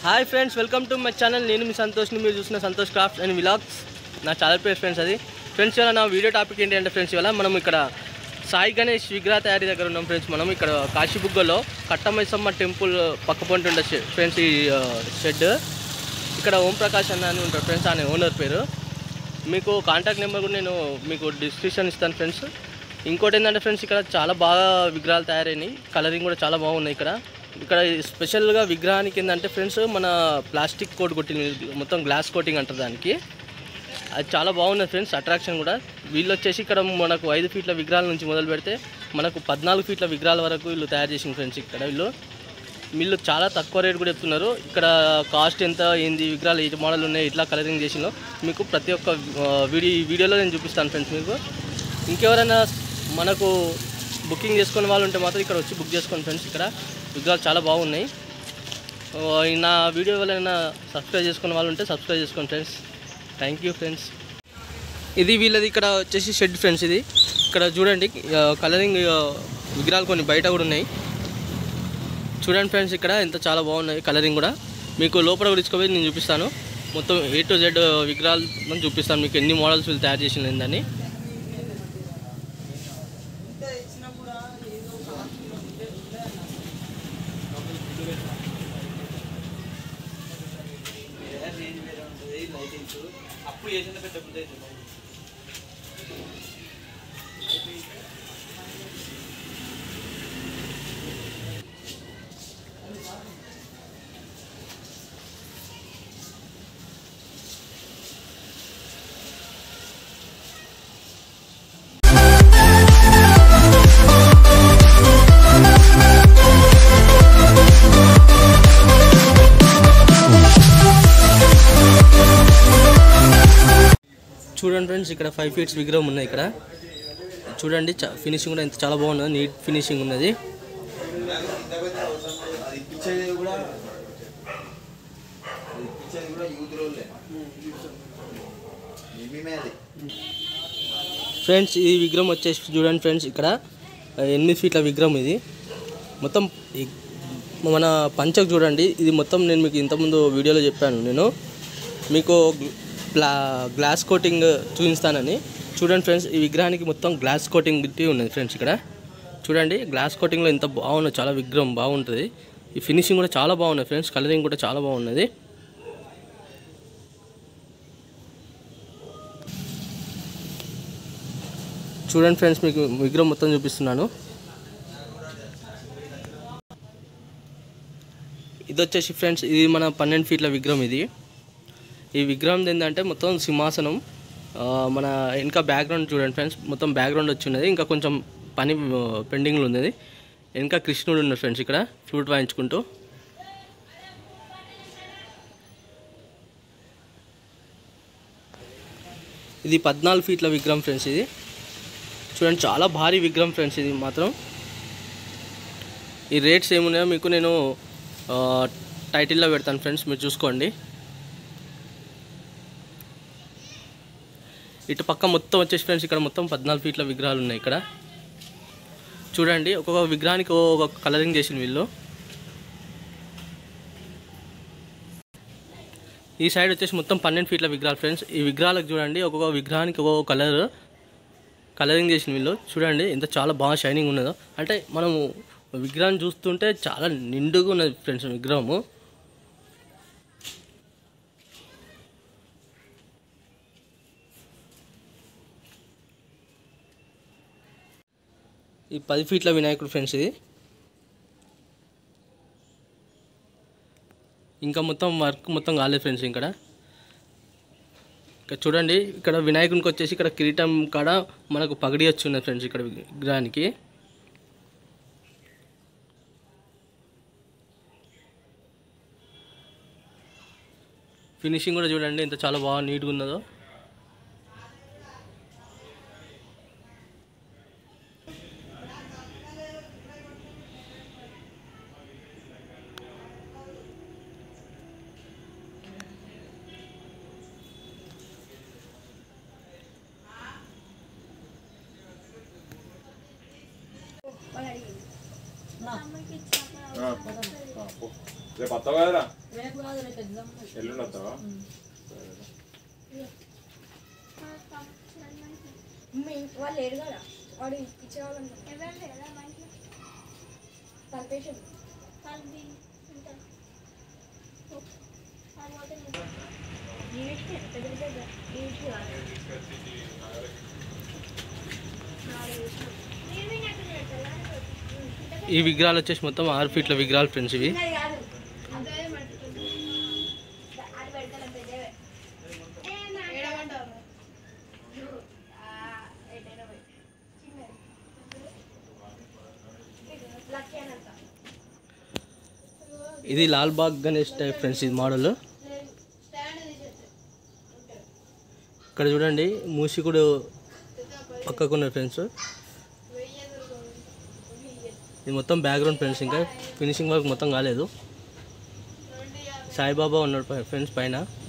hi friends welcome to my channel నేను మీ సంతోష్ని మీరు చూసిన సంతోష్ క్రాఫ్ట్స్ అండ్ విలాగ్స్ నా ఛానల్ పేరు ఫ్రెండ్స్ అది ఫ్రెండ్స్ ఇవాళ నా వీడియో టాపిక్ ఏంటంటే ఫ్రెండ్స్ ఇవాళ మనం ఇక్కడ సాయి గణేష్ విగ్రహ తయారీ దగ్గర ఉన్నాం ఫ్రెండ్స్ మనం ఇక్కడ కాశీబుగ్గలో కట్టమైసమ్మ టెంపుల్ పక్క పొంటి ఉండే ఫ్రెండ్స్ ఈ షెడ్ ఇక్కడ ఓం ప్రకాష్ అన్న అని ఉంటారు ఫ్రెండ్స్ ఆయన ఓనర్ పేరు మీకు కాంటాక్ట్ నెంబర్ కూడా నేను మీకు డిస్క్రిప్షన్ ఇస్తాను ఫ్రెండ్స్ ఇంకోటి ఏంటంటే ఫ్రెండ్స్ ఇక్కడ చాలా బాగా విగ్రహాలు తయారైనాయి కలరింగ్ కూడా చాలా బాగున్నాయి ఇక్కడ ఇక్కడ స్పెషల్గా విగ్రహానికి ఏంటంటే ఫ్రెండ్స్ మన ప్లాస్టిక్ కోట్ కొట్టింది మొత్తం గ్లాస్ కోటింగ్ అంటారు దానికి అది చాలా బాగున్నది ఫ్రెండ్స్ అట్రాక్షన్ కూడా వీళ్ళు వచ్చేసి ఇక్కడ మనకు ఐదు ఫీట్ల విగ్రహాల నుంచి మొదలు పెడితే మనకు పద్నాలుగు ఫీట్ల విగ్రహాల వరకు వీళ్ళు తయారు చేసిన ఫ్రెండ్స్ ఇక్కడ వీళ్ళు వీళ్ళు చాలా తక్కువ రేట్ కూడా చెప్తున్నారు ఇక్కడ కాస్ట్ ఎంత ఏంది విగ్రహాలు ఏ మోడల్ ఉన్నాయి ఇట్లా కలరింగ్ చేసినో మీకు ప్రతి ఒక్క వీడియో ఈ వీడియోలో నేను చూపిస్తాను ఫ్రెండ్స్ మీకు ఇంకెవరైనా మనకు బుకింగ్ చేసుకునే వాళ్ళు ఉంటే మాత్రం ఇక్కడ వచ్చి బుక్ చేసుకోండి ఫ్రెండ్స్ ఇక్కడ విగ్రహాలు చాలా బాగున్నాయి ఆ, ఈ నా వీడియో ఎవరైనా సబ్స్క్రైబ్ చేసుకునే వాళ్ళు ఉంటే సబ్స్క్రైబ్ చేసుకోండి ఫ్రెండ్స్ థ్యాంక్ యూ ఫ్రెండ్స్ ఇది వీళ్ళది ఇక్కడ వచ్చేసి షెడ్ ఫ్రెండ్స్ ఇది ఇక్కడ చూడండి ఆ, కలరింగ్ ఆ, విగ్రహాలు కొన్ని బయట కూడా ఉన్నాయి చూడండి ఫ్రెండ్స్ ఇక్కడ ఎంత చాలా బాగున్నాయి కలరింగ్ కూడా మీకు లోపల కూడా తీసుకుపోయి నేను చూపిస్తాను మొత్తం ఏ టు జెడ్ విగ్రహాలు మనం చూపిస్తాను మీకు ఎన్ని మోడల్స్ వీళ్ళు తయారు చేసిన ఏందని చూడండి ఫ్రెండ్స్ ఇక్కడ ఫైవ్ ఫీట్స్ విగ్రహం ఉన్నాయి ఇక్కడ చూడండి ఫినిషింగ్ కూడా ఎంత చాలా బాగున్నది నీట్ ఫినిషింగ్ ఉన్నది అది ఇప్పించేది కూడా అది ఇప్పించేది కూడా యూత్ రోల్లే మేమే అది ఫ్రెండ్స్ ఈ విగ్రహం వచ్చేసి చూడండి ఫ్రెండ్స్ ఇక్కడ ఆ, ఎనిమిది ఫీట్ల విగ్రహం ఇది మొత్తం ఈ- మన పంచకు చూడండి ఇది మొత్తం నేను మీకు ఇంతకుముందు వీడియోలో చెప్పాను నేను మీకు గ్లా గ్లాస్ కోటింగ్ చూపిస్తానని చూడండి ఫ్రెండ్స్ ఈ విగ్రహానికి మొత్తం గ్లాస్ కోటింగ్ పెట్టి ఉన్నది ఫ్రెండ్స్ ఇక్కడ చూడండి గ్లాస్ కోటింగ్లో ఎంత బాగున్నది చాలా విగ్రహం బాగుంటుంది ఈ ఫినిషింగ్ కూడా చాలా బాగున్నది ఫ్రెండ్స్ కలరింగ్ కూడా చాలా బాగున్నది చూడండి ఫ్రెండ్స్ మీకు విగ్రహం మొత్తం చూపిస్తున్నాను ఇది వచ్చేసి ఫ్రెండ్స్ ఇది మన పన్నెండు ఫీట్ల విగ్రహం ఇది ఈ విగ్రహం ఏంటంటే మొత్తం సింహాసనం ఆ, మన వెనక బ్యాక్గ్రౌండ్ చూడండి ఫ్రెండ్స్ మొత్తం బ్యాక్గ్రౌండ్ వచ్చి ఉన్నది ఇంకా కొంచెం పని పెండింగ్లో ఉన్నది వెనక కృష్ణుడు ఉన్నాడు ఫ్రెండ్స్ ఇక్కడ ఫ్లూట్ వాయించుకుంటూ ఇది పద్నాలుగు ఫీట్ల విగ్రహం ఫ్రెండ్స్ ఇది చూడండి చాలా భారీ విగ్రహం ఫ్రెండ్స్ ఇది మాత్రం ఈ రేట్స్ ఏమున్నాయో మీకు నేను ఆ, టైటిల్లో పెడతాను ఫ్రెండ్స్ మీరు చూసుకోండి ఇటు పక్క మొత్తం వచ్చేసి ఫ్రెండ్స్ ఇక్కడ మొత్తం పద్నాలుగు ఫీట్ల విగ్రహాలు ఉన్నాయి ఇక్కడ చూడండి ఒక్కొక్క విగ్రహానికి ఒక్కొక్క కలరింగ్ చేసిన వీళ్ళు ఈ సైడ్ వచ్చేసి మొత్తం పన్నెండు ఫీట్ల విగ్రహాలు ఫ్రెండ్స్ ఈ విగ్రహాలకు చూడండి ఒక్కొక్క విగ్రహానికి ఒక్కొక్క కలర్ కలరింగ్ చేసిన వీళ్ళు చూడండి ఎంత చాలా బాగా షైనింగ్ ఉన్నదో అంటే మనము విగ్రహాన్ని చూస్తుంటే చాలా నిండుగా ఉన్నది ఫ్రెండ్స్ విగ్రహము ఈ పది ఫీట్ల వినాయకుడు ఫ్రెండ్స్ ఇది ఇంకా మొత్తం వర్క్ మొత్తం కాలేదు ఫ్రెండ్స్ ఇక్కడ ఇక్కడ చూడండి ఇక్కడ వినాయకునికి వచ్చేసి ఇక్కడ కిరీటం కాడ మనకు పగడి వచ్చి ఉన్నది ఫ్రెండ్స్ ఇక్కడ విగ్రహానికి ఫినిషింగ్ కూడా చూడండి ఎంత చాలా బాగా నీట్గా ఉన్నదో రేపు వస్తావు కదరా రేపు కాదు రేపు ఎగ్జామ్ ఎల్లుండి వస్తావా మీ వాళ్ళు లేడు కదా వాడు ఇచ్చేవాళ్ళంట తలపేషన్ ఈ విగ్రహాలు వచ్చేసి మొత్తం ఆరు ఫీట్ల విగ్రహాలు ఫ్రెండ్స్ ఇవి ఇది లాల్బాగ్ గణేష్ టైప్ ఫ్రెండ్స్ ఇది మోడల్ ఇక్కడ చూడండి మూసికుడు పక్కకున్న ఫ్రెండ్స్ ఇది మొత్తం బ్యాక్గ్రౌండ్ ఫ్రెండ్స్ ఇంకా ఫినిషింగ్ వర్క్ మొత్తం కాలేదు సాయిబాబా ఉన్నాడు ఫ్రెండ్స్ పైన